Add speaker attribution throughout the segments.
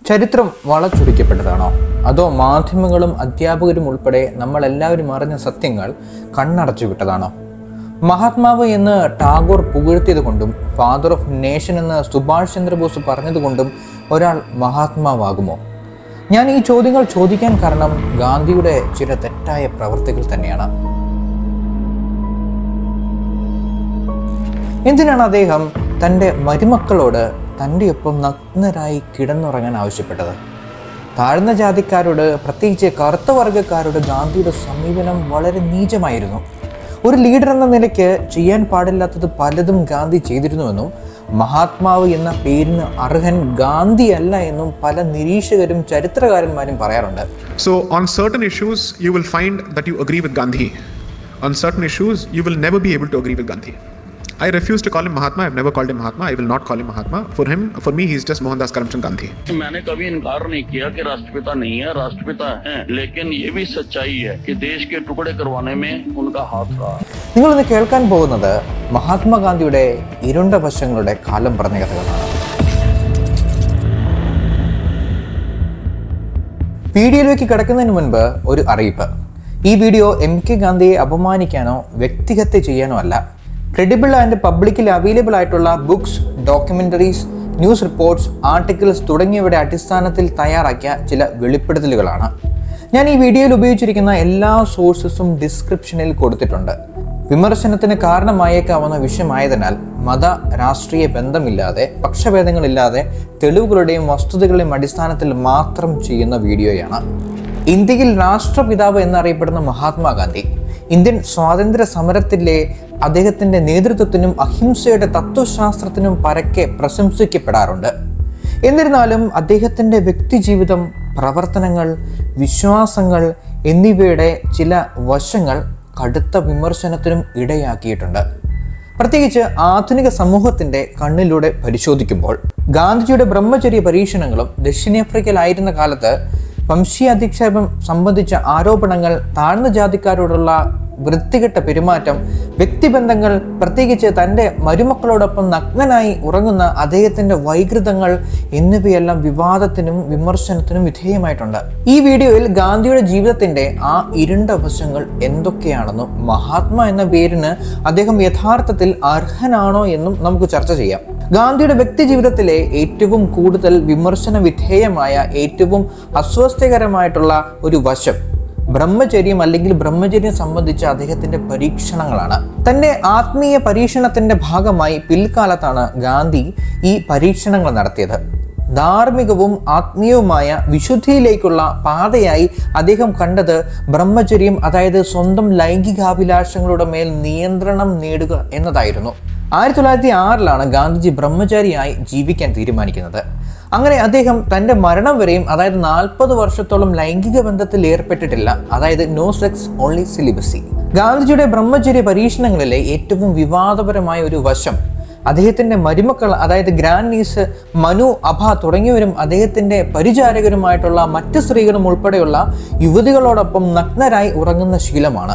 Speaker 1: ചരിത്രം വളച്ചൊടിക്കപ്പെട്ടതാണോ അതോ മാധ്യമങ്ങളും അധ്യാപകരും ഉൾപ്പെടെ നമ്മൾ എല്ലാവരും അറിഞ്ഞ സത്യങ്ങൾ കണ്ണടച്ചു വിട്ടതാണോ മഹാത്മാവ് എന്ന് ടാഗോർ പുകഴ്ത്തിയത് കൊണ്ടും ഫാദർ ഓഫ് നേഷൻ എന്ന് സുഭാഷ് ചന്ദ്രബോസ് പറഞ്ഞതുകൊണ്ടും ഒരാൾ മഹാത്മാവാകുമോ ഞാൻ ഈ ചോദ്യങ്ങൾ ചോദിക്കാൻ കാരണം ഗാന്ധിയുടെ ചില തെറ്റായ പ്രവൃത്തികൾ തന്നെയാണ് എന്തിനാണ് അദ്ദേഹം തൻ്റെ മരുമക്കളോട് തൻ്റെ ഒപ്പം നഗ്നരായി കിടന്നുറങ്ങാൻ ആവശ്യപ്പെട്ടത് താഴ്ന്ന ജാതിക്കാരോട് പ്രത്യേകിച്ച് കറുത്ത വർഗ്ഗക്കാരോട് ഗാന്ധിയുടെ സമീപനം വളരെ നീചമായിരുന്നു ഒരു ലീഡർ എന്ന നിലയ്ക്ക് ചെയ്യാൻ പാടില്ലാത്തത് പലതും ഗാന്ധി ചെയ്തിരുന്നുവെന്നും മഹാത്മാവ് എന്ന പേരിന് അർഹൻ ഗാന്ധി അല്ല എന്നും പല നിരീക്ഷകരും ചരിത്രകാരന്മാരും പറയാറുണ്ട്
Speaker 2: So, on certain issues, you will find that you agree with Gandhi. On certain issues, you will never be able to agree with Gandhi. I refuse to call him Mahatma. I've never called him Mahatma. I will not call him Mahatma. For him, for me, he's just Mohandas Karamchand Gandhi.
Speaker 3: मैंने कभी इनकार नहीं किया कि राष्ट्रपिता नहीं है राष्ट्रपिता हैं लेकिन ये भी सच्चाई है कि देश के टुकड़े करवाने में उनका हाथ रहा
Speaker 1: നിങ്ങളിന്ന് കേൾക്കാൻ പോകുന്നത് മഹാത്മാഗാന്ധിയുടെ ഇരുണ്ട വശങ്ങളുടെ കാലം പറഞ്ഞ കഥകളാണ് വീഡിയോയിലേക്ക് കിടക്കുന്നതിന് മുൻപ് ഒരു അറിയിപ്പ് ഈ വീഡിയോ എം കെ ഗാന്ധിയെ അപമാനിക്കാനോ വ്യക്തിഹത്യ ചെയ്യാനോ അല്ല ക്രെഡിബിൾ ആൻഡ് പബ്ലിക്കിൽ അവൈലബിൾ ആയിട്ടുള്ള books documentaries news reports articles തുടങ്ങിയവയുടെ അടിസ്ഥാനത്തിൽ തയ്യാറാക്കിയ ചില വെളിപ്പെടുത്തലുകളാണ് ഞാൻ ഈ വീഡിയോയിൽ ഉപയോഗിച്ചിരിക്കുന്ന എല്ലാ സോഴ്സസും ഡിസ്ക്രിപ്ഷനിൽ കൊടുത്തിട്ടുണ്ട് വിമർശനത്തിന് കാരണമായേക്കാവുന്ന വിഷയമായതിനാൽ മത രാഷ്ട്രീയ ബന്ധമില്ലാതെ പക്ഷഭേദങ്ങളില്ലാതെ തെളിവുകളുടെയും വസ്തുതകളുടെയും അടിസ്ഥാനത്തിൽ മാത്രം ചെയ്യുന്ന വീഡിയോയാണ് ഇന്ത്യയിൽ രാഷ്ട്രപിതാവ് എന്നറിയപ്പെടുന്ന മഹാത്മാഗാന്ധി ഇന്ത്യൻ സ്വാതന്ത്ര്യ സമരത്തിലെ അദ്ദേഹത്തിൻ്റെ നേതൃത്വത്തിനും അഹിംസയുടെ തത്വശാസ്ത്രത്തിനും പരക്കെ പ്രശംസിക്കപ്പെടാറുണ്ട് എന്നിരുന്നാലും അദ്ദേഹത്തിൻ്റെ വ്യക്തിജീവിതം പ്രവർത്തനങ്ങൾ വിശ്വാസങ്ങൾ എന്നിവയുടെ ചില വശങ്ങൾ കടുത്ത വിമർശനത്തിനും ഇടയാക്കിയിട്ടുണ്ട് പ്രത്യേകിച്ച് ആധുനിക സമൂഹത്തിന്റെ കണ്ണിലൂടെ പരിശോധിക്കുമ്പോൾ ഗാന്ധിജിയുടെ ബ്രഹ്മചര്യ പരീക്ഷണങ്ങളും ദക്ഷിണാഫ്രിക്കയിലായിരുന്ന കാലത്ത് വംശീയാധിക്ഷേപം സംബന്ധിച്ച ആരോപണങ്ങൾ താഴ്ന്ന ജാതിക്കാരോടുള്ള വൃത്തികെട്ട പെരുമാറ്റം വ്യക്തിബന്ധങ്ങൾ പ്രത്യേകിച്ച് തൻ്റെ മരുമക്കളോടൊപ്പം നഗ്നനായി ഉറങ്ങുന്ന അദ്ദേഹത്തിൻ്റെ വൈകൃതങ്ങൾ എന്നിവയെല്ലാം വിവാദത്തിനും വിമർശനത്തിനും വിധേയമായിട്ടുണ്ട് ഈ വീഡിയോയിൽ ഗാന്ധിയുടെ ജീവിതത്തിൻ്റെ ആ ഇരുണ്ട വശങ്ങൾ എന്തൊക്കെയാണെന്നും മഹാത്മാ എന്ന പേരിന് അദ്ദേഹം യഥാർത്ഥത്തിൽ അർഹനാണോ എന്നും നമുക്ക് ചർച്ച ചെയ്യാം ഗാന്ധിയുടെ വ്യക്തി ജീവിതത്തിലെ ഏറ്റവും കൂടുതൽ വിമർശന വിധേയമായ ഏറ്റവും അസ്വസ്ഥകരമായിട്ടുള്ള ഒരു വശം ബ്രഹ്മചര്യം അല്ലെങ്കിൽ ബ്രഹ്മചര്യം സംബന്ധിച്ച അദ്ദേഹത്തിന്റെ പരീക്ഷണങ്ങളാണ് തന്റെ ആത്മീയ പരീക്ഷണത്തിന്റെ ഭാഗമായി പിൽക്കാലത്താണ് ഗാന്ധി ഈ പരീക്ഷണങ്ങൾ നടത്തിയത് ധാർമ്മികവും ആത്മീയവുമായ വിശുദ്ധിയിലേക്കുള്ള പാതയായി അദ്ദേഹം കണ്ടത് ബ്രഹ്മചര്യം അതായത് സ്വന്തം ലൈംഗികാഭിലാഷങ്ങളുടെ മേൽ നിയന്ത്രണം നേടുക എന്നതായിരുന്നു ആയിരത്തി തൊള്ളായിരത്തി ആറിലാണ് ഗാന്ധിജി ബ്രഹ്മചാരിയായി ജീവിക്കാൻ തീരുമാനിക്കുന്നത് അങ്ങനെ അദ്ദേഹം തൻ്റെ മരണം വരെയും അതായത് നാൽപ്പത് വർഷത്തോളം ലൈംഗിക ബന്ധത്തിൽ ഏർപ്പെട്ടിട്ടില്ല അതായത് നോ സെക്സ് ഓൺലി സിലിബസി ഗാന്ധിജിയുടെ ബ്രഹ്മചര്യ പരീക്ഷണങ്ങളിലെ ഏറ്റവും വിവാദപരമായ ഒരു വശം അദ്ദേഹത്തിൻ്റെ മരുമക്കൾ അതായത് ഗ്രാൻഡ് നീസ് മനു അഭ തുടങ്ങിയവരും അദ്ദേഹത്തിൻ്റെ പരിചാരകരുമായിട്ടുള്ള മറ്റ് സ്ത്രീകളും ഉൾപ്പെടെയുള്ള യുവതികളോടൊപ്പം നഗ്നരായി ഉറങ്ങുന്ന ശീലമാണ്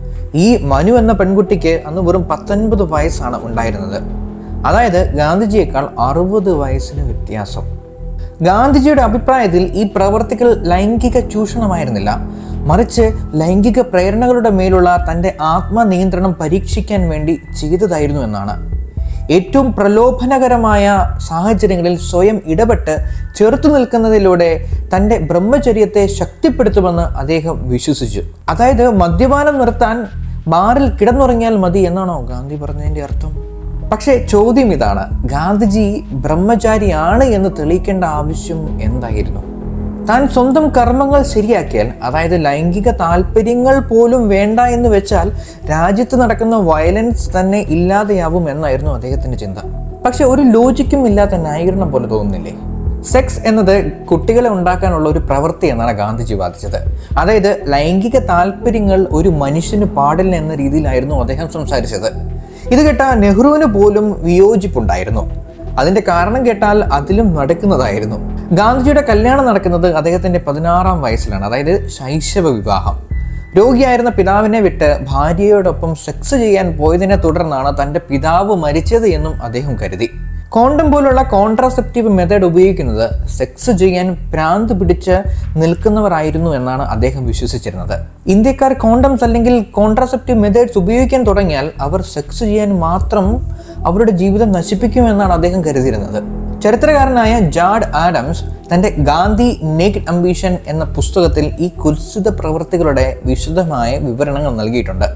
Speaker 1: ഈ മനു എന്ന പെൺകുട്ടിക്ക് അന്ന് വെറും പത്തൊൻപത് വയസ്സാണ് ഉണ്ടായിരുന്നത് അതായത് ഗാന്ധിജിയേക്കാൾ അറുപത് വയസ്സിന് വ്യത്യാസം ഗാന്ധിജിയുടെ അഭിപ്രായത്തിൽ ഈ പ്രവർത്തികൾ ലൈംഗിക ചൂഷണമായിരുന്നില്ല മറിച്ച് ലൈംഗിക പ്രേരണകളുടെ മേലുള്ള തൻ്റെ ആത്മനിയന്ത്രണം പരീക്ഷിക്കാൻ വേണ്ടി ചെയ്തതായിരുന്നു എന്നാണ് ഏറ്റവും പ്രലോഭനകരമായ സാഹചര്യങ്ങളിൽ സ്വയം ഇടപെട്ട് ചെറുത്തു നിൽക്കുന്നതിലൂടെ തൻ്റെ ബ്രഹ്മചര്യത്തെ ശക്തിപ്പെടുത്തുമെന്ന് അദ്ദേഹം വിശ്വസിച്ചു അതായത് മദ്യപാനം നിർത്താൻ ബാറിൽ കിടന്നുറങ്ങിയാൽ മതി എന്നാണോ ഗാന്ധി പറഞ്ഞതിൻ്റെ അർത്ഥം പക്ഷേ ചോദ്യം ഇതാണ് ഗാന്ധിജി ബ്രഹ്മചാരിയാണ് എന്ന് തെളിയിക്കേണ്ട ആവശ്യം എന്തായിരുന്നു താൻ സ്വന്തം കർമ്മങ്ങൾ ശരിയാക്കിയാൽ അതായത് ലൈംഗിക താല്പര്യങ്ങൾ പോലും വേണ്ട എന്ന് വെച്ചാൽ രാജ്യത്ത് നടക്കുന്ന വയലൻസ് തന്നെ ഇല്ലാതെയാവും എന്നായിരുന്നു അദ്ദേഹത്തിന്റെ ചിന്ത പക്ഷെ ഒരു ലോജിക്കും ഇല്ലാത്ത ന്യായീകരണം പോലെ തോന്നുന്നില്ലേ സെക്സ് എന്നത് കുട്ടികളെ ഉണ്ടാക്കാനുള്ള ഒരു പ്രവൃത്തി എന്നാണ് ഗാന്ധിജി വാദിച്ചത് അതായത് ലൈംഗിക താല്പര്യങ്ങൾ ഒരു മനുഷ്യന് പാടില്ല എന്ന രീതിയിലായിരുന്നു അദ്ദേഹം സംസാരിച്ചത് ഇത് കേട്ട നെഹ്റുവിന് പോലും വിയോജിപ്പുണ്ടായിരുന്നു അതിന്റെ കാരണം കേട്ടാൽ അതിലും നടക്കുന്നതായിരുന്നു ഗാന്ധിജിയുടെ കല്യാണം നടക്കുന്നത് അദ്ദേഹത്തിന്റെ പതിനാറാം വയസ്സിലാണ് അതായത് ശൈശവ വിവാഹം രോഗിയായിരുന്ന പിതാവിനെ വിട്ട് ഭാര്യയോടൊപ്പം സെക്സ് ചെയ്യാൻ പോയതിനെ തുടർന്നാണ് തൻ്റെ പിതാവ് മരിച്ചത് എന്നും അദ്ദേഹം കരുതി കോണ്ടം പോലുള്ള കോൺട്രാസെപ്റ്റീവ് മെത്തേഡ് ഉപയോഗിക്കുന്നത് സെക്സ് ചെയ്യാൻ ഭ്രാന്ത് പിടിച്ച് നിൽക്കുന്നവരായിരുന്നു എന്നാണ് അദ്ദേഹം വിശ്വസിച്ചിരുന്നത് ഇന്ത്യക്കാർ കോണ്ടംസ് അല്ലെങ്കിൽ കോൺട്രാസെപ്റ്റീവ് മെത്തേഡ്സ് ഉപയോഗിക്കാൻ തുടങ്ങിയാൽ അവർ സെക്സ് ചെയ്യാൻ മാത്രം അവരുടെ ജീവിതം നശിപ്പിക്കുമെന്നാണ് അദ്ദേഹം കരുതിയിരുന്നത് ചരിത്രകാരനായ ജാഡ് ആഡംസ് തൻ്റെ ഗാന്ധി നേക്ഡ് അംബീഷൻ എന്ന പുസ്തകത്തിൽ ഈ കുത്സിത പ്രവൃത്തികളുടെ വിശദമായ വിവരണങ്ങൾ നൽകിയിട്ടുണ്ട്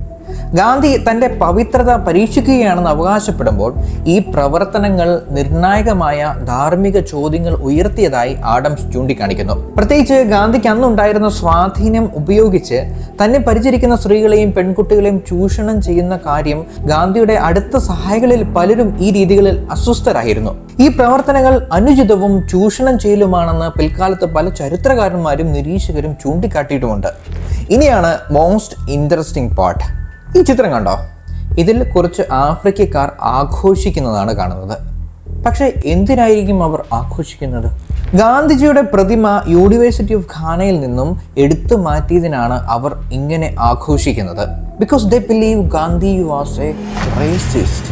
Speaker 1: ഗാന്ധി തൻ്റെ പവിത്രത പരീക്ഷിക്കുകയാണെന്ന് അവകാശപ്പെടുമ്പോൾ ഈ പ്രവർത്തനങ്ങൾ നിർണായകമായ ധാർമ്മിക ചോദ്യങ്ങൾ ഉയർത്തിയതായി ആഡംസ് ചൂണ്ടിക്കാണിക്കുന്നു പ്രത്യേകിച്ച് ഗാന്ധിക്ക് അന്നുണ്ടായിരുന്ന സ്വാധീനം ഉപയോഗിച്ച് തന്നെ പരിചരിക്കുന്ന സ്ത്രീകളെയും പെൺകുട്ടികളെയും ചൂഷണം ചെയ്യുന്ന കാര്യം ഗാന്ധിയുടെ അടുത്ത സഹായികളിൽ പലരും ഈ രീതികളിൽ അസ്വസ്ഥരായിരുന്നു ഈ പ്രവർത്തനങ്ങൾ അനുചിതവും ചൂഷണം ചെയ്യലുമാണെന്ന് പിൽക്കാലത്ത് പല ചരിത്രകാരന്മാരും നിരീക്ഷകരും ചൂണ്ടിക്കാട്ടിയിട്ടുമുണ്ട് ഇനിയാണ് മോസ്റ്റ് ഇൻട്രസ്റ്റിംഗ് പാർട്ട് ഈ ചിത്രം കണ്ടോ ഇതിൽ കുറച്ച് ആഫ്രിക്കക്കാർ ആഘോഷിക്കുന്നതാണ് കാണുന്നത് പക്ഷേ എന്തിനായിരിക്കും അവർ ആഘോഷിക്കുന്നത് ഗാന്ധിജിയുടെ പ്രതിമ യൂണിവേഴ്സിറ്റി ഓഫ് ഖാനയിൽ നിന്നും എടുത്തു മാറ്റിയതിനാണ് അവർ ഇങ്ങനെ ആഘോഷിക്കുന്നത് because they believe Gandhi was a racist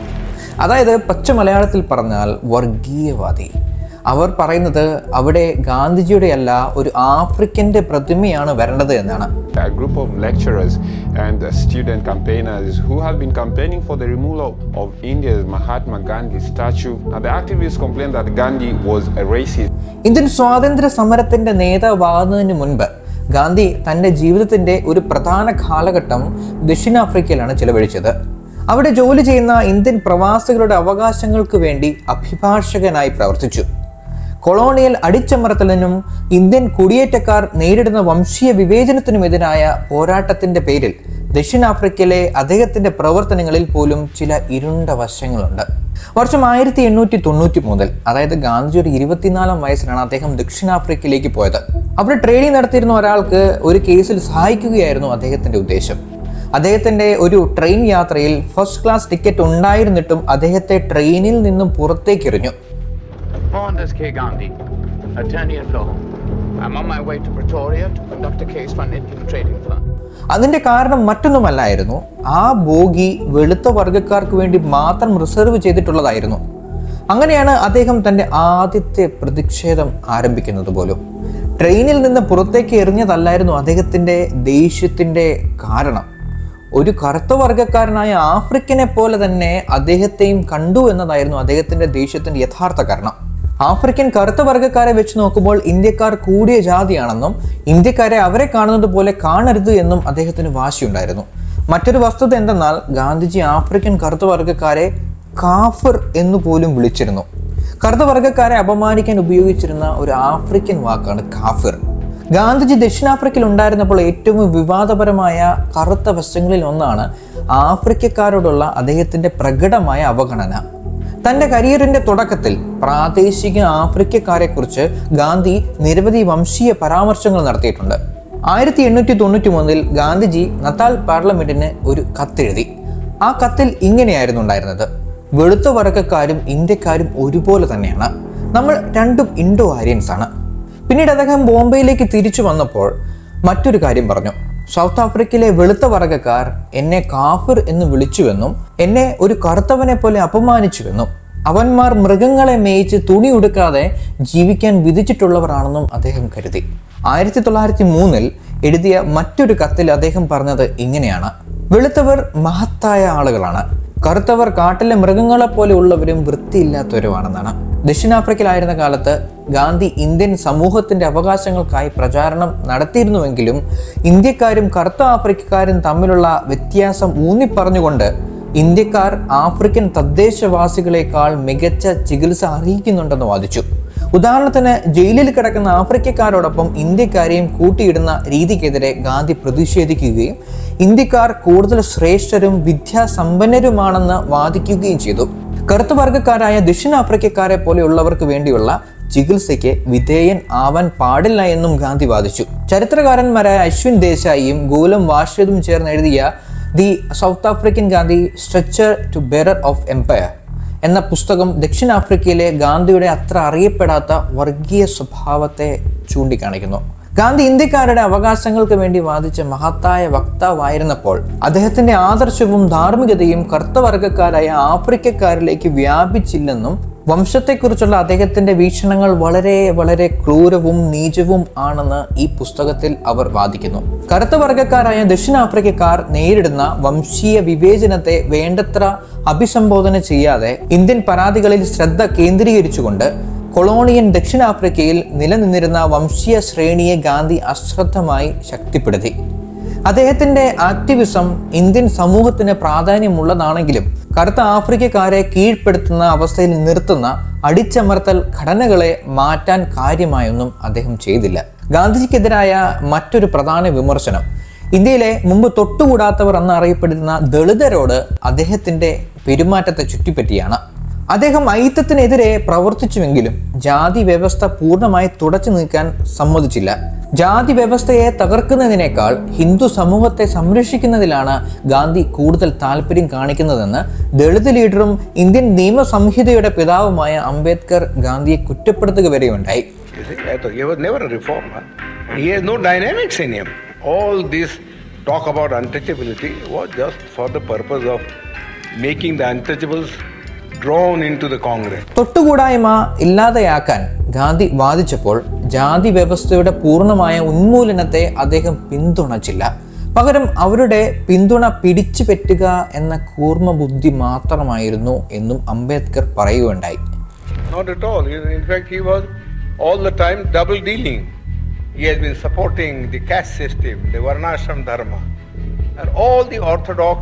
Speaker 1: അതായത് പച്ച മലയാളത്തിൽ പറഞ്ഞാൽ വർഗീയവാദി അവർ പറയുന്നത് അവിടെ ഗാന്ധിജിയുടെ അല്ല ഒരു ആഫ്രിക്കൻ്റെ പ്രതിമയാണ് വരേണ്ടത് എന്നാണ്
Speaker 4: A group of lecturers and uh, student campaigners who have been campaigning for the removal of, of India's Mahatma Gandhi statue. Now, the activists complained that Gandhi was a racist.
Speaker 1: Indian സ്വാതന്ത്ര്യ സമരത്തിന്റെ നേതാവാകുന്നതിന് മുൻപ് ഗാന്ധി തൻ്റെ ജീവിതത്തിന്റെ ഒരു പ്രധാന കാലഘട്ടം ദക്ഷിണാഫ്രിക്കയിലാണ് ചിലവഴിച്ചത് അവിടെ ജോലി ചെയ്യുന്ന ഇന്ത്യൻ പ്രവാസികളുടെ അവകാശങ്ങൾക്ക് വേണ്ടി അഭിഭാഷകനായി പ്രവർത്തിച്ചു കൊളോണിയൽ അടിച്ചമർത്തലിനും ഇന്ത്യൻ കുടിയേറ്റക്കാർ നേരിടുന്ന വംശീയ വിവേചനത്തിനുമെതിരായ പോരാട്ടത്തിന്റെ പേരിൽ ദക്ഷിണാഫ്രിക്കയിലെ അദ്ദേഹത്തിന്റെ പ്രവർത്തനങ്ങളിൽ പോലും ചില ഇരുണ്ട വശങ്ങളുണ്ട് വർഷം ആയിരത്തി എണ്ണൂറ്റി തൊണ്ണൂറ്റി മുതൽ അതായത് ഗാന്ധിജിയുടെ ഇരുപത്തിനാലാം വയസ്സിലാണ് അദ്ദേഹം ദക്ഷിണാഫ്രിക്കയിലേക്ക് പോയത് അവിടെ ട്രേഡിംഗ് നടത്തിയിരുന്ന ഒരാൾക്ക് ഒരു കേസിൽ സഹായിക്കുകയായിരുന്നു അദ്ദേഹത്തിന്റെ ഉദ്ദേശം അദ്ദേഹത്തിന്റെ ഒരു ട്രെയിൻ യാത്രയിൽ ഫസ്റ്റ് ക്ലാസ് ടിക്കറ്റ് ഉണ്ടായിരുന്നിട്ടും അദ്ദേഹത്തെ ട്രെയിനിൽ നിന്നും പുറത്തേക്ക് എറിഞ്ഞു
Speaker 5: Mohandas K. Gandhi, attorney at law. I'm on my way to Pretoria to conduct a case for an Indian trading firm.
Speaker 1: അതിന്റെ കാരണം മറ്റൊന്നുമല്ലായിരുന്നു ആ ബോഗി വെളുത്ത വർഗ്ഗക്കാർക്ക് വേണ്ടി മാത്രം റിസർവ് ചെയ്തിട്ടുള്ളതായിരുന്നു അങ്ങനെയാണ് അദ്ദേഹം തൻ്റെ ആദ്യത്തെ പ്രതിഷേധം ആരംഭിക്കുന്നത് പോലും ട്രെയിനിൽ നിന്ന് പുറത്തേക്ക് എറിഞ്ഞതല്ലായിരുന്നു അദ്ദേഹത്തിൻ്റെ ദേഷ്യത്തിൻ്റെ കാരണം ഒരു കറുത്ത വർഗ്ഗക്കാരനായ ആഫ്രിക്കനെ പോലെ തന്നെ അദ്ദേഹത്തെയും കണ്ടു എന്നതായിരുന്നു അദ്ദേഹത്തിൻ്റെ ദേഷ്യത്തിൻ്റെ യഥാർത്ഥ കാരണം ആഫ്രിക്കൻ കറുത്ത വർഗ്ഗക്കാരെ വെച്ച് നോക്കുമ്പോൾ ഇന്ത്യക്കാർ കൂടിയ ജാതിയാണെന്നും ഇന്ത്യക്കാരെ അവരെ കാണുന്നത് പോലെ കാണരുത് എന്നും അദ്ദേഹത്തിന് വാശിയുണ്ടായിരുന്നു മറ്റൊരു വസ്തുത എന്തെന്നാൽ ഗാന്ധിജി ആഫ്രിക്കൻ കറുത്ത വർഗ്ഗക്കാരെ കാഫർ എന്ന് പോലും വിളിച്ചിരുന്നു കറുത്ത വർഗ്ഗക്കാരെ അപമാനിക്കാൻ ഉപയോഗിച്ചിരുന്ന ഒരു ആഫ്രിക്കൻ വാക്കാണ് കാഫിർ ഗാന്ധിജി ദക്ഷിണാഫ്രിക്കയിൽ ഉണ്ടായിരുന്നപ്പോൾ ഏറ്റവും വിവാദപരമായ കറുത്ത വശങ്ങളിൽ ഒന്നാണ് ആഫ്രിക്കക്കാരോടുള്ള അദ്ദേഹത്തിന്റെ പ്രകടമായ അവഗണന തന്റെ കരിയറിന്റെ തുടക്കത്തിൽ പ്രാദേശിക ആഫ്രിക്കക്കാരെക്കുറിച്ച് ഗാന്ധി നിരവധി വംശീയ പരാമർശങ്ങൾ നടത്തിയിട്ടുണ്ട് ആയിരത്തി എണ്ണൂറ്റി തൊണ്ണൂറ്റി മൂന്നിൽ ഗാന്ധിജി നത്താൽ പാർലമെന്റിന് ഒരു കത്തെഴുതി ആ കത്തിൽ ഇങ്ങനെയായിരുന്നു ഉണ്ടായിരുന്നത് വെളുത്ത വർഗ്ഗക്കാരും ഇന്ത്യക്കാരും ഒരുപോലെ തന്നെയാണ് നമ്മൾ രണ്ടും ഇൻഡോ ആര്യൻസ് ആണ് പിന്നീട് അദ്ദേഹം ബോംബെയിലേക്ക് തിരിച്ചു വന്നപ്പോൾ മറ്റൊരു കാര്യം പറഞ്ഞു സൗത്ത് ആഫ്രിക്കയിലെ വെളുത്ത വർഗ്ഗക്കാർ എന്നെ കാഫിർ എന്ന് വിളിച്ചുവെന്നും എന്നെ ഒരു കറുത്തവനെ പോലെ അപമാനിച്ചുവെന്നും അവന്മാർ മൃഗങ്ങളെ മേയിച്ച് തുണി ഉടുക്കാതെ ജീവിക്കാൻ വിധിച്ചിട്ടുള്ളവരാണെന്നും അദ്ദേഹം കരുതി ആയിരത്തി തൊള്ളായിരത്തി മൂന്നിൽ എഴുതിയ മറ്റൊരു കത്തിൽ അദ്ദേഹം പറഞ്ഞത് ഇങ്ങനെയാണ് വെളുത്തവർ മഹത്തായ ആളുകളാണ് കറുത്തവർ കാട്ടിലെ മൃഗങ്ങളെ പോലെ ഉള്ളവരും വൃത്തിയില്ലാത്തവരുമാണെന്നാണ് ദക്ഷിണാഫ്രിക്കയിലായിരുന്ന കാലത്ത് ഗാന്ധി ഇന്ത്യൻ സമൂഹത്തിന്റെ അവകാശങ്ങൾക്കായി പ്രചാരണം നടത്തിയിരുന്നുവെങ്കിലും ഇന്ത്യക്കാരും കറുത്ത ആഫ്രിക്കക്കാരും തമ്മിലുള്ള വ്യത്യാസം ഊന്നിപ്പറഞ്ഞുകൊണ്ട് ഇന്ത്യക്കാർ ആഫ്രിക്കൻ തദ്ദേശവാസികളെക്കാൾ മികച്ച ചികിത്സ അർഹിക്കുന്നുണ്ടെന്ന് വാദിച്ചു ഉദാഹരണത്തിന് ജയിലിൽ കിടക്കുന്ന ആഫ്രിക്കക്കാരോടൊപ്പം ഇന്ത്യക്കാരെയും കൂട്ടിയിടുന്ന രീതിക്കെതിരെ ഗാന്ധി പ്രതിഷേധിക്കുകയും ഇന്ത്യക്കാർ കൂടുതൽ ശ്രേഷ്ഠരും വിദ്യാസമ്പന്നരുമാണെന്ന് വാദിക്കുകയും ചെയ്തു കറുത്ത വർഗ്ഗക്കാരായ ദക്ഷിണാഫ്രിക്കക്കാരെ പോലെയുള്ളവർക്ക് വേണ്ടിയുള്ള ചികിത്സയ്ക്ക് വിധേയൻ ആവാൻ പാടില്ല എന്നും ഗാന്ധി വാദിച്ചു ചരിത്രകാരന്മാരായ അശ്വിൻ ദേശായിയും ഗോലം വാഷേതും ചേർന്ന് എഴുതിയ the South African Gandhi stretcher bearer of empire എന്ന പുസ്തകം ദക്ഷിണാഫ്രിക്കയിലെ ഗാന്ധിയുടെ അത്ര അറിയപ്പെടാത്ത വർഗീയ സ്വഭാവത്തെ ചൂണ്ടിക്കാണിക്കുന്നു ഗാന്ധി ഇന്ത്യക്കാരുടെ അവകാശങ്ങൾക്ക് വേണ്ടി വാദിച്ച മഹത്തായ വക്താവായിരുന്നപ്പോൾ അദ്ദേഹത്തിന്റെ ആദർശവും ധാർമ്മികതയും കർത്തവർഗക്കാരായ ആഫ്രിക്കക്കാരിലേക്ക് വ്യാപിച്ചില്ലെന്നും വംശത്തെക്കുറിച്ചുള്ള അദ്ദേഹത്തിന്റെ വീക്ഷണങ്ങൾ വളരെ വളരെ ക്രൂരവും നീചവും ആണെന്ന് ഈ പുസ്തകത്തിൽ അവർ വാദിക്കുന്നു കറുത്ത വർഗക്കാരായ ദക്ഷിണാഫ്രിക്കക്കാർ നേരിടുന്ന വംശീയ വിവേചനത്തെ വേണ്ടത്ര അഭിസംബോധന ചെയ്യാതെ ഇന്ത്യൻ പരാതികളിൽ ശ്രദ്ധ കേന്ദ്രീകരിച്ചുകൊണ്ട് കൊളോണിയൻ ദക്ഷിണാഫ്രിക്കയിൽ നിലനിന്നിരുന്ന വംശീയ ശ്രേണിയെ ഗാന്ധി അശ്രദ്ധമായി ശക്തിപ്പെടുത്തി അദ്ദേഹത്തിന്റെ ആക്ടിവിസം ഇന്ത്യൻ സമൂഹത്തിന് പ്രാധാന്യമുള്ളതാണെങ്കിലും കറുത്ത ആഫ്രിക്കക്കാരെ കീഴ്പ്പെടുത്തുന്ന അവസ്ഥയിൽ നിർത്തുന്ന അടിച്ചമർത്തൽ ഘടനകളെ മാറ്റാൻ കാര്യമായൊന്നും അദ്ദേഹം ചെയ്തില്ല ഗാന്ധിജിക്കെതിരായ മറ്റൊരു പ്രധാന വിമർശനം ഇന്ത്യയിലെ മുമ്പ് തൊട്ടുകൂടാത്തവർ എന്നറിയപ്പെടുന്ന ദളിതരോട് അദ്ദേഹത്തിന്റെ പെരുമാറ്റത്തെ ചുറ്റിപ്പറ്റിയാണ് അദ്ദേഹം ഐത്തത്തിനെതിരെ പ്രവർത്തിച്ചുവെങ്കിലും ജാതി വ്യവസ്ഥ പൂർണ്ണമായി തുടച്ചു നീക്കാൻ സമ്മതിച്ചില്ല ജാതി വ്യവസ്ഥയെ തകർക്കുന്നതിനേക്കാൾ ഹിന്ദു സമൂഹത്തെ സംരക്ഷിക്കുന്നതിലാണ് ഗാന്ധി കൂടുതൽ താല്പര്യം കാണിക്കുന്നതെന്ന് ദളിത് ലീഡറും ഇന്ത്യൻ നിയമസംഹിതയുടെ പിതാവുമായ അംബേദ്കർ ഗാന്ധിയെ കുറ്റപ്പെടുത്തുക വരെയുണ്ടായി
Speaker 6: You see, I thought he was never a reformer. He has no dynamics in him. All this talk about untouchability was just for the purpose of making the untouchables drawn into the Congress.
Speaker 1: തൊട്ടുകൂടായ്മ ഇല്ലാതെയാക്കാൻ ഗാന്ധി വാദിച്ചപ്പോൾ ജാതി വ്യവസ്ഥയുടെ പൂർണ്ണമായ ഉന്മൂലനത്തെ അദ്ദേഹം പിന്തുണച്ചില്ല പകരം അവരുടെ പിന്തുണ പിടിച്ചു പറ്റുക എന്ന കൂർമ്മ ബുദ്ധി മാത്രമായിരുന്നു എന്നും അംബേദ്കർ പറയുകയുണ്ടായി
Speaker 6: Not at all. He- In fact, he was all the time double dealing. He has been supporting the caste system, the Varnashram Dharma, and all the orthodox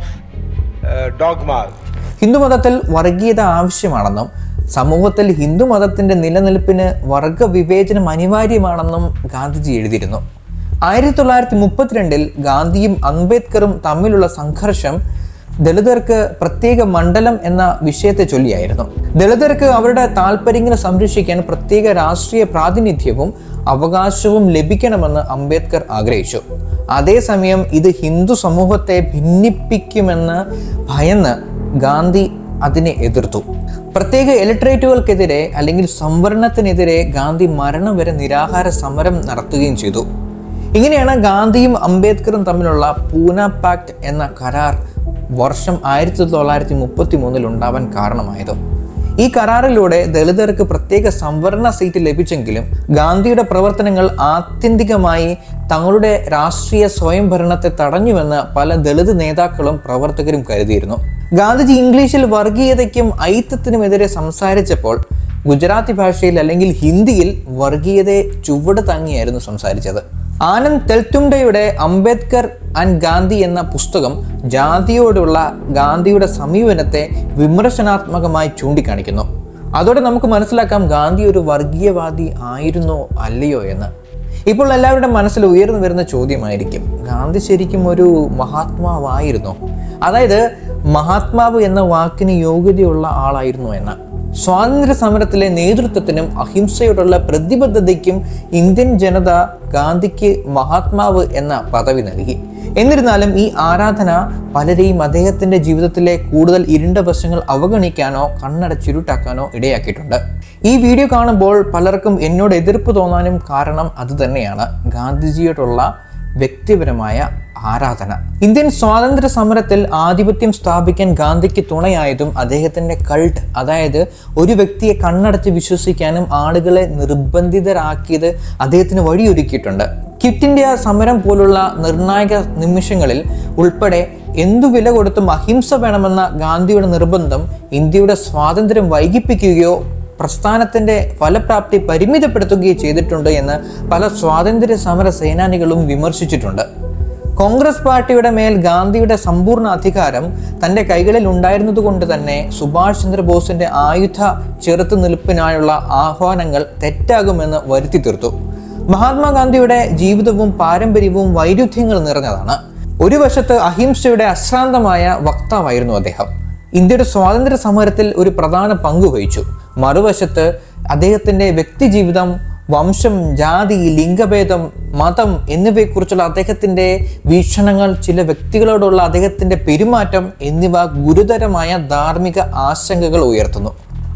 Speaker 6: uh, dogmas.
Speaker 1: ഹിന്ദുമതത്തിൽ വർഗീയത ആവശ്യമാണെന്നും സമൂഹത്തിൽ ഹിന്ദുമതത്തിന്റെ നിലനിൽപ്പിന് വർഗവിവേചനം അനിവാര്യമാണെന്നും ഗാന്ധിജി എഴുതിയിരുന്നു ആയിരത്തി തൊള്ളായിരത്തി മുപ്പത്തിരണ്ടിൽ ഗാന്ധിയും അംബേദ്കറും തമ്മിലുള്ള സംഘർഷം ദളിതർക്ക് പ്രത്യേക മണ്ഡലം എന്ന വിഷയത്തെ ചൊല്ലിയായിരുന്നു ദളിതർക്ക് അവരുടെ താല്പര്യങ്ങൾ സംരക്ഷിക്കാൻ പ്രത്യേക രാഷ്ട്രീയ പ്രാതിനിധ്യവും അവകാശവും ലഭിക്കണമെന്ന് അംബേദ്കർ ആഗ്രഹിച്ചു അതേസമയം ഇത് ഹിന്ദു സമൂഹത്തെ ഭിന്നിപ്പിക്കുമെന്ന് ഭയന്ന് ഗാന്ധി അതിനെ എതിർത്തു പ്രത്യേക ഇലക്ട്രേറ്റുകൾക്കെതിരെ അല്ലെങ്കിൽ സംവരണത്തിനെതിരെ ഗാന്ധി മരണം വരെ നിരാഹാര സമരം നടത്തുകയും ചെയ്തു ഇങ്ങനെയാണ് ഗാന്ധിയും അംബേദ്കറും തമ്മിലുള്ള പൂന പാക്ട് എന്ന കരാർ വർഷം ആയിരത്തി തൊള്ളായിരത്തി മുപ്പത്തി മൂന്നിൽ ഉണ്ടാവാൻ കാരണമായത് ഈ കരാറിലൂടെ ദളിതർക്ക് പ്രത്യേക സംവരണ സീറ്റ് ലഭിച്ചെങ്കിലും ഗാന്ധിയുടെ പ്രവർത്തനങ്ങൾ ആത്യന്തികമായി തങ്ങളുടെ രാഷ്ട്രീയ സ്വയംഭരണത്തെ തടഞ്ഞുവെന്ന് പല ദളിത് നേതാക്കളും പ്രവർത്തകരും കരുതിയിരുന്നു ഗാന്ധിജി ഇംഗ്ലീഷിൽ വർഗീയതയ്ക്കും ഐത്തത്തിനുമെതിരെ സംസാരിച്ചപ്പോൾ ഗുജറാത്തി ഭാഷയിൽ അല്ലെങ്കിൽ ഹിന്ദിയിൽ വർഗീയതയെ ചുവട് താങ്ങിയായിരുന്നു സംസാരിച്ചത് ആനന്ദ് തെൽത്തുംഡയുടെ അംബേദ്കർ ആൻഡ് ഗാന്ധി എന്ന പുസ്തകം ജാതിയോടുള്ള ഗാന്ധിയുടെ സമീപനത്തെ വിമർശനാത്മകമായി ചൂണ്ടിക്കാണിക്കുന്നു അതോടെ നമുക്ക് മനസ്സിലാക്കാം ഗാന്ധി ഒരു വർഗീയവാദി ആയിരുന്നോ അല്ലയോ എന്ന് ഇപ്പോൾ എല്ലാവരുടെ മനസ്സിൽ ഉയർന്നു വരുന്ന ചോദ്യമായിരിക്കും ഗാന്ധി ശരിക്കും ഒരു മഹാത്മാവായിരുന്നോ അതായത് മഹാത്മാവ് എന്ന വാക്കിന് യോഗ്യതയുള്ള ആളായിരുന്നു എന്ന് സ്വാതന്ത്ര്യ സമരത്തിലെ നേതൃത്വത്തിനും അഹിംസയോടുള്ള പ്രതിബദ്ധതയ്ക്കും ഇന്ത്യൻ ജനത ഗാന്ധിക്ക് മഹാത്മാവ് എന്ന പദവി നൽകി എന്നിരുന്നാലും ഈ ആരാധന പലരെയും അദ്ദേഹത്തിന്റെ ജീവിതത്തിലെ കൂടുതൽ ഇരുണ്ട വശങ്ങൾ അവഗണിക്കാനോ കണ്ണടച്ചുരുട്ടാക്കാനോ ഇടയാക്കിയിട്ടുണ്ട് ഈ വീഡിയോ കാണുമ്പോൾ പലർക്കും എന്നോട് എതിർപ്പ് തോന്നാനും കാരണം അതുതന്നെയാണ് ഗാന്ധിജിയോടുള്ള വ്യക്തിപരമായ ആരാധന ഇന്ത്യൻ സ്വാതന്ത്ര്യ സമരത്തിൽ ആധിപത്യം സ്ഥാപിക്കാൻ ഗാന്ധിക്ക് തുണയായതും അദ്ദേഹത്തിന്റെ കൾട്ട് അതായത് ഒരു വ്യക്തിയെ കണ്ണടച്ച് വിശ്വസിക്കാനും ആളുകളെ നിർബന്ധിതരാക്കിയത് അദ്ദേഹത്തിന് വഴിയൊരുക്കിയിട്ടുണ്ട് ക്വിറ്റ് ഇന്ത്യ സമരം പോലുള്ള നിർണായക നിമിഷങ്ങളിൽ ഉൾപ്പെടെ എന്തു വില കൊടുത്തും അഹിംസ വേണമെന്ന ഗാന്ധിയുടെ നിർബന്ധം ഇന്ത്യയുടെ സ്വാതന്ത്ര്യം വൈകിപ്പിക്കുകയോ പ്രസ്ഥാനത്തിന്റെ ഫലപ്രാപ്തി പരിമിതപ്പെടുത്തുകയോ ചെയ്തിട്ടുണ്ട് എന്ന് പല സ്വാതന്ത്ര്യ സമര സേനാനികളും വിമർശിച്ചിട്ടുണ്ട് കോൺഗ്രസ് പാർട്ടിയുടെ മേൽ ഗാന്ധിയുടെ സമ്പൂർണ്ണ അധികാരം തന്റെ കൈകളിൽ ഉണ്ടായിരുന്നതുകൊണ്ട് തന്നെ സുഭാഷ് ചന്ദ്രബോസിന്റെ ആയുധ ചെറുത്തുനിൽപ്പിനായുള്ള ആഹ്വാനങ്ങൾ തെറ്റാകുമെന്ന് വരുത്തി തീർത്തു മഹാത്മാഗാന്ധിയുടെ ജീവിതവും പാരമ്പര്യവും വൈരുദ്ധ്യങ്ങൾ നിറഞ്ഞതാണ് ഒരു വശത്ത് അഹിംസയുടെ അശ്രാന്തമായ വക്താവായിരുന്നു അദ്ദേഹം ഇന്ത്യയുടെ സ്വാതന്ത്ര്യ സമരത്തിൽ ഒരു പ്രധാന പങ്ക് വഹിച്ചു മറുവശത്ത് അദ്ദേഹത്തിന്റെ വ്യക്തിജീവിതം വംശം ജാതി ലിംഗഭേദം മതം എന്നിവയെക്കുറിച്ചുള്ള അദ്ദേഹത്തിന്റെ വീക്ഷണങ്ങൾ ചില വ്യക്തികളോടുള്ള അദ്ദേഹത്തിന്റെ പെരുമാറ്റം എന്നിവ ഗുരുതരമായ ധാർമ്മിക ആശങ്കകൾ ഉയർത്തുന്നു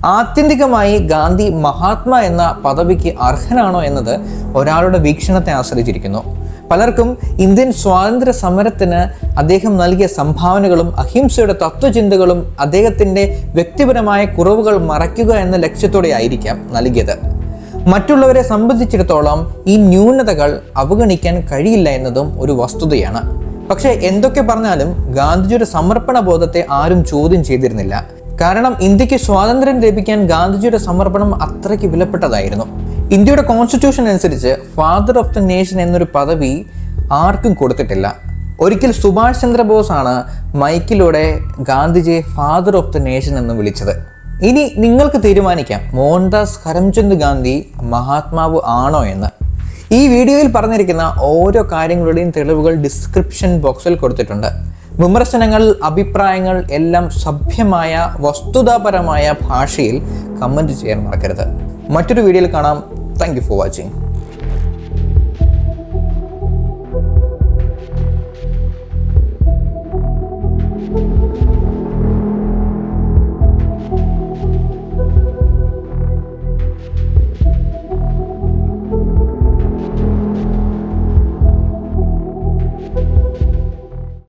Speaker 1: ആത്യന്തികമായി ഗാന്ധി മഹാത്മാ എന്ന പദവിക്ക് അർഹനാണോ എന്നത് ഒരാളുടെ വീക്ഷണത്തെ ആശ്രയിച്ചിരിക്കുന്നു പലർക്കും ഇന്ത്യൻ സ്വാതന്ത്ര്യ സമരത്തിന് അദ്ദേഹം നൽകിയ സംഭാവനകളും അഹിംസയുടെ തത്വചിന്തകളും അദ്ദേഹത്തിൻ്റെ വ്യക്തിപരമായ കുറവുകൾ മറയ്ക്കുക എന്ന ലക്ഷ്യത്തോടെ ആയിരിക്കാം നൽകിയത് മറ്റുള്ളവരെ സംബന്ധിച്ചിടത്തോളം ഈ ന്യൂനതകൾ അവഗണിക്കാൻ കഴിയില്ല എന്നതും ഒരു വസ്തുതയാണ് പക്ഷേ എന്തൊക്കെ പറഞ്ഞാലും ഗാന്ധിജിയുടെ സമർപ്പണ ബോധത്തെ ആരും ചോദ്യം ചെയ്തിരുന്നില്ല കാരണം ഇന്ത്യക്ക് സ്വാതന്ത്ര്യം ലഭിക്കാൻ ഗാന്ധിജിയുടെ സമർപ്പണം അത്രയ്ക്ക് വിലപ്പെട്ടതായിരുന്നു ഇന്ത്യയുടെ കോൺസ്റ്റിറ്റ്യൂഷൻ അനുസരിച്ച് ഫാദർ ഓഫ് ദ നേഷൻ എന്നൊരു പദവി ആർക്കും കൊടുത്തിട്ടില്ല ഒരിക്കൽ സുഭാഷ് ചന്ദ്രബോസ് ആണ് മൈക്കിലൂടെ ഗാന്ധിജിയെ ഫാദർ ഓഫ് ദ നേഷൻ എന്ന് വിളിച്ചത് ഇനി നിങ്ങൾക്ക് തീരുമാനിക്കാം മോഹൻദാസ് കരംചന്ദ് ഗാന്ധി മഹാത്മാവ് ആണോ എന്ന് ഈ വീഡിയോയിൽ പറഞ്ഞിരിക്കുന്ന ഓരോ കാര്യങ്ങളുടെയും തെളിവുകൾ ഡിസ്ക്രിപ്ഷൻ ബോക്സിൽ കൊടുത്തിട്ടുണ്ട് വിമർശനങ്ങൾ അഭിപ്രായങ്ങൾ എല്ലാം സഭ്യമായ വസ്തുതാപരമായ ഭാഷയിൽ കമൻറ്റ് ചെയ്യാൻ മറക്കരുത് മറ്റൊരു വീഡിയോയിൽ കാണാം താങ്ക് യു ഫോർ വാച്ചിങ്